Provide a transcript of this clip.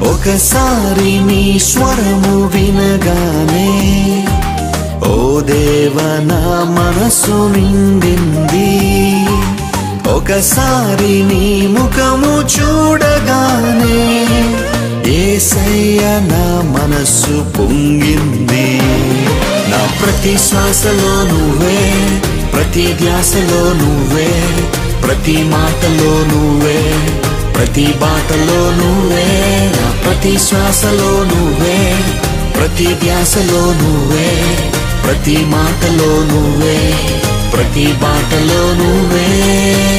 ఒకసారి నీ స్వరము వినగానే ఓ దేవ నా మనసు నిండింది ఒకసారి నీ ముఖము చూడగానే ఏసయ్య నా మనస్సు పొంగింది నా ప్రతి శ్వాసలో నువ్వే ప్రతి ధ్యాసలో నువ్వే ప్రతి మాటలో నువ్వే ప్రతి బాటలో నువ్వే నా ప్రతి శ్వాసలో నువ్వే ప్రతి ధ్యాసలో నువ్వే ప్రతి మాటలో నువ్వే ప్రతి బాటలో నువ్వే